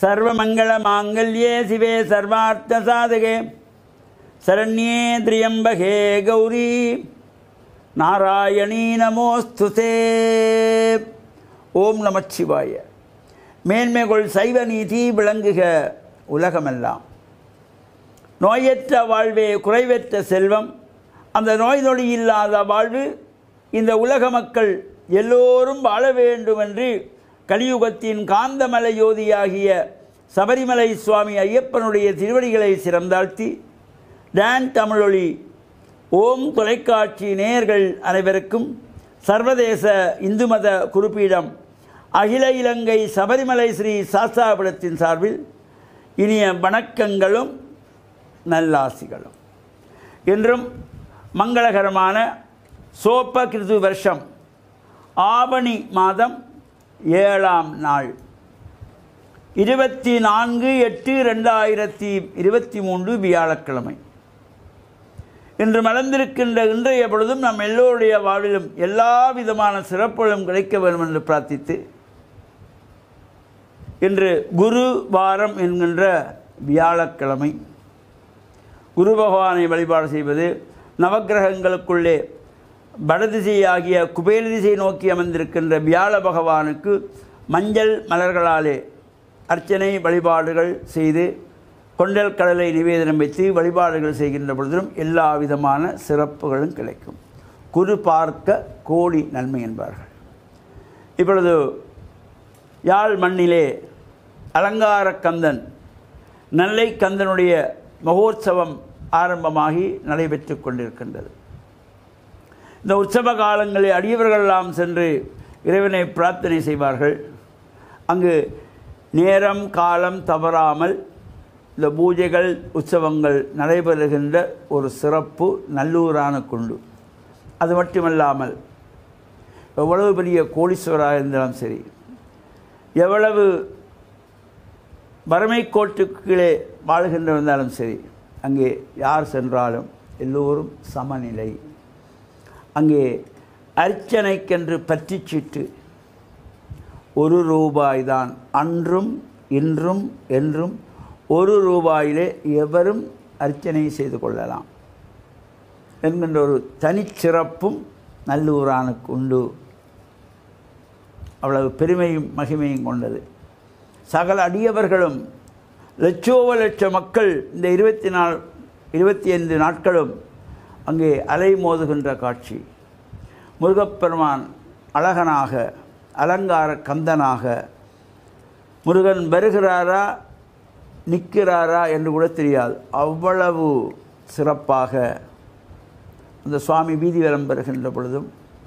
சர்வமங்கள மாங்கல்யே சிவே சர்வார்த்த சாதகே சரண்யே திரியம்பகே கௌரி நாராயணீ நமோஸ்துதே ஓம் நமச்சிவாய மேன்மைகொள் சைவ நீதி விளங்குக உலகமெல்லாம் நோயற்ற வாழ்வே குறைவற்ற செல்வம் அந்த நோய் நொடி இல்லாத வாழ்வு இந்த உலக மக்கள் எல்லோரும் வாழ வேண்டும் என்று கலியுகத்தின் காந்தமலை யோதியாகிய சபரிமலை சுவாமி ஐயப்பனுடைய திருவடிகளை சிறந்தாழ்த்தி டான் தமிழொலி ஓம் தொலைக்காட்சி நேயர்கள் அனைவருக்கும் சர்வதேச இந்து மத குறிப்பீடம் அகில இலங்கை சபரிமலை ஸ்ரீ சாஸ்தாபுரத்தின் சார்பில் இனிய வணக்கங்களும் நல்லாசிகளும் இன்றும் மங்களகரமான சோப்ப கிருது வருஷம் ஆவணி மாதம் ஏழாம் நாள் இருபத்தி நான்கு எட்டு ரெண்டாயிரத்தி இருபத்தி மூன்று வியாழக்கிழமை இன்று மலர்ந்திருக்கின்ற இன்றைய பொழுதும் நம் எல்லோருடைய வாழ்விலும் எல்லா விதமான சிறப்புகளும் கிடைக்க வேண்டும் என்று பிரார்த்தித்து இன்று குரு வாரம் என்கின்ற வியாழக்கிழமை குரு பகவானை வழிபாடு செய்வது நவக்கிரகங்களுக்குள்ளே வடதிசையாகிய குபேர திசை நோக்கி அமர்ந்திருக்கின்ற வியாழ பகவானுக்கு மஞ்சள் மலர்களாலே அர்ச்சனை வழிபாடுகள் செய்து கொண்டல் கடலை நிவேதனம் வைத்து வழிபாடுகள் செய்கின்ற பொழுதிலும் எல்லா விதமான சிறப்புகளும் கிடைக்கும் குரு பார்க்க கோடி நன்மை என்பார்கள் இப்பொழுது யாழ் மண்ணிலே அலங்கார கந்தன் நெல்லை கந்தனுடைய மகோத்சவம் ஆரம்பமாகி நடைபெற்று கொண்டிருக்கின்றது இந்த உற்சவ காலங்களில் அடியவர்களெல்லாம் சென்று இறைவனை பிரார்த்தனை செய்வார்கள் அங்கு நேரம் காலம் தவறாமல் இந்த பூஜைகள் உற்சவங்கள் நடைபெறுகின்ற ஒரு சிறப்பு நல்லூரான கொண்டு அது மட்டுமல்லாமல் எவ்வளவு பெரிய கோடீஸ்வராக இருந்தாலும் சரி எவ்வளவு வறுமை கோட்டுக்கு கீழே வாழ்கின்ற வந்தாலும் சரி அங்கே யார் சென்றாலும் எல்லோரும் சமநிலை அங்கே அர்ச்சனைக்கென்று பற்றிச்சிட்டு ஒரு ரூபாய்தான் அன்றும் இன்றும் என்றும் ஒரு ரூபாயிலே எவரும் அர்ச்சனை செய்து கொள்ளலாம் என்கின்ற ஒரு தனிச்சிறப்பும் நல்லூரானுக்கு உண்டு அவ்வளவு பெருமையும் மகிமையும் கொண்டது சகல அடியவர்களும் லட்சோப லட்ச மக்கள் இந்த இருபத்தி நாள் இருபத்தி ஐந்து நாட்களும் அங்கே அலை மோதுகின்ற காட்சி முருகப்பெருமான் அழகனாக அலங்கார கந்தனாக முருகன் வருகிறாரா நிற்கிறாரா என்று கூட தெரியாது அவ்வளவு சிறப்பாக அந்த சுவாமி வீதி வலம் பெறுகின்ற பொழுதும்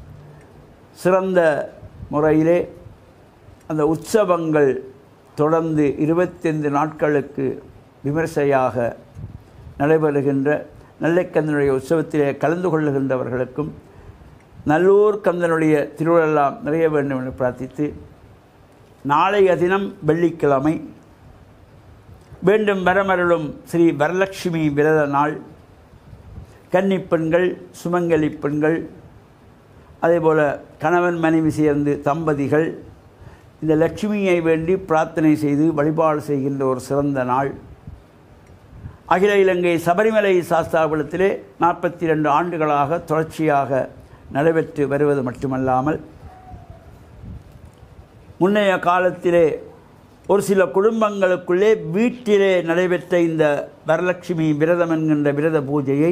சிறந்த முறையிலே அந்த உற்சவங்கள் தொடர்ந்து இருபத்தைந்து நாட்களுக்கு விமர்சையாக நடைபெறுகின்ற நெல்லைக்கந்தனுடைய உற்சவத்திலே கலந்து கொள்ளுகின்றவர்களுக்கும் நல்லூர் கந்தனுடைய திருவிழெல்லாம் நிறைய வேண்டும் என்று பிரார்த்தித்து நாளைய தினம் வெள்ளிக்கிழமை வேண்டும் வரமருளும் ஸ்ரீ வரலட்சுமி விரத நாள் கன்னிப் பெண்கள் சுமங்கலி பெண்கள் அதேபோல் கணவன் மனைவி சேர்ந்து தம்பதிகள் இந்த லட்சுமியை வேண்டி பிரார்த்தனை செய்து வழிபாடு செய்கின்ற ஒரு சிறந்த நாள் அகில இலங்கை சபரிமலை சாஸ்தாபலத்திலே நாற்பத்தி ரெண்டு ஆண்டுகளாக தொடர்ச்சியாக நடைபெற்று வருவது மட்டுமல்லாமல் முன்னைய காலத்திலே ஒரு சில குடும்பங்களுக்குள்ளே வீட்டிலே நடைபெற்ற இந்த வரலட்சுமி விரதம் என்கின்ற விரத பூஜையை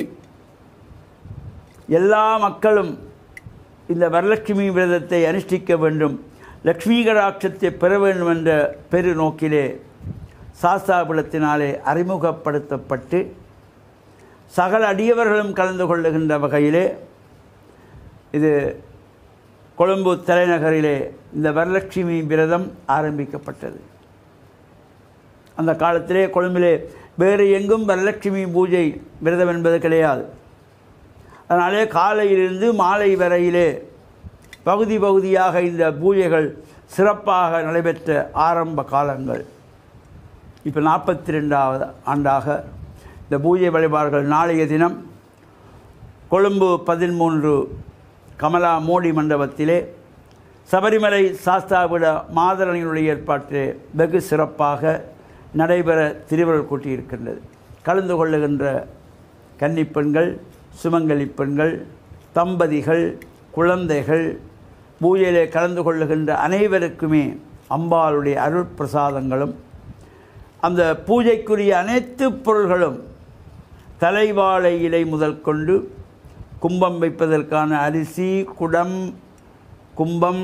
எல்லா மக்களும் இந்த வரலட்சுமி விரதத்தை அனுஷ்டிக்க வேண்டும் லக்ஷ்மி கடாட்சத்தை பெற வேண்டும் என்ற பெரு நோக்கிலே சாஸ்தாபுலத்தினாலே அறிமுகப்படுத்தப்பட்டு சகல அடியவர்களும் கலந்து கொள்ளுகின்ற வகையிலே இது கொழும்பு தலைநகரிலே இந்த வரலட்சுமி விரதம் ஆரம்பிக்கப்பட்டது அந்த காலத்திலே கொழும்பிலே வேறு எங்கும் வரலட்சுமி பூஜை விரதம் என்பது கிடையாது அதனாலே காலையிலிருந்து மாலை வரையிலே பகுதி பகுதியாக இந்த பூஜைகள் சிறப்பாக நடைபெற்ற ஆரம்ப காலங்கள் இப்போ நாற்பத்தி ரெண்டாவது ஆண்டாக இந்த பூஜை வழிபாடுகள் நாளைய தினம் கொழும்பு பதிமூன்று கமலா மோடி மண்டபத்திலே சபரிமலை சாஸ்தாவிட மாதரணியினுடைய ஏற்பாட்டிலே வெகு சிறப்பாக நடைபெற திருவிழல் கூட்டியிருக்கின்றது கலந்து கொள்ளுகின்ற கன்னிப்பெண்கள் சுமங்கலி பெண்கள் தம்பதிகள் குழந்தைகள் பூஜையிலே கலந்து கொள்ளுகின்ற அனைவருக்குமே அம்பாளுடைய அருட்பிரசாதங்களும் அந்த பூஜைக்குரிய அனைத்து பொருள்களும் தலைவாழை இலை முதல் கொண்டு கும்பம் வைப்பதற்கான அரிசி குடம் கும்பம்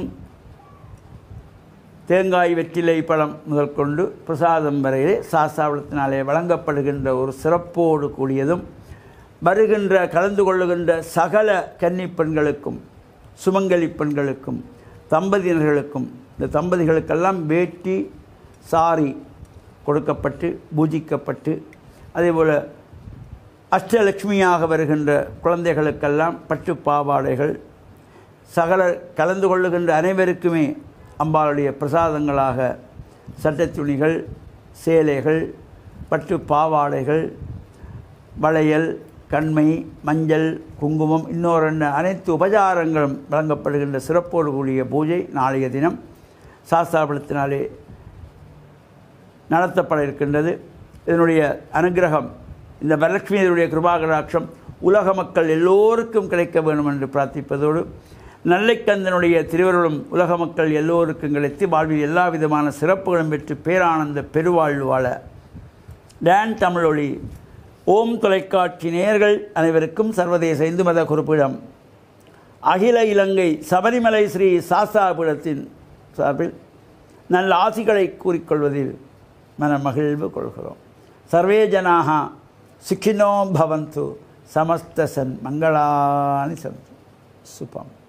தேங்காய் வெற்றிலை பழம் முதல் கொண்டு பிரசாதம் வரையிலே சாஸ்தாவளத்தினாலே வழங்கப்படுகின்ற ஒரு சிறப்போடு கூடியதும் வருகின்ற கலந்து கொள்ளுகின்ற சகல கன்னிப் பெண்களுக்கும் சுமங்கலி பெண்களுக்கும் தம்பதியினர்களுக்கும் இந்த தம்பதிகளுக்கெல்லாம் வேட்டி சாரி கொடுக்கப்பட்டு பூஜிக்கப்பட்டு அதேபோல் அஷ்டலட்சுமியாக வருகின்ற குழந்தைகளுக்கெல்லாம் பட்டு பாவாடைகள் சகல கலந்து கொள்ளுகின்ற அனைவருக்குமே அம்பாளுடைய பிரசாதங்களாக சட்டத் துணிகள் சேலைகள் பட்டு பாவாடைகள் வளையல் கண்மை மஞ்சள் குங்குமம் இன்னொரு அனைத்து உபச்சாரங்களும் வழங்கப்படுகின்ற சிறப்போடு கூடிய பூஜை நாளைய தினம் சாஸ்தாபலத்தினாலே நடத்தப்பட இருக்கின்றது இதனுடைய அனுகிரகம் இந்த வரலட்சுமியருடைய கிருபாகராட்சம் உலக மக்கள் எல்லோருக்கும் கிடைக்க வேண்டும் என்று பிரார்த்திப்பதோடு நல்லைக்கந்தனுடைய திருவருளும் உலக மக்கள் எல்லோருக்கும் கிடைத்து வாழ்வில் எல்லா விதமான சிறப்புகளும் பெற்று பேரானந்த பெருவாழ்வு வாழ டான் தமிழொலி ஓம் தொலைக்காட்சி நேயர்கள் அனைவருக்கும் சர்வதேச இந்து மத குறிப்பிடம் அகில இலங்கை சபரிமலை ஸ்ரீ சாஸ்தாபீடத்தின் சார்பில் நல்ல ஆசிகளை கூறிக்கொள்வதில் மன மகிழ்வு கொள்கிறோம் சர்வே ஜனாக சுக்கினோ பவந்து சமஸ்த சன் மங்களானி சந்து சுபம்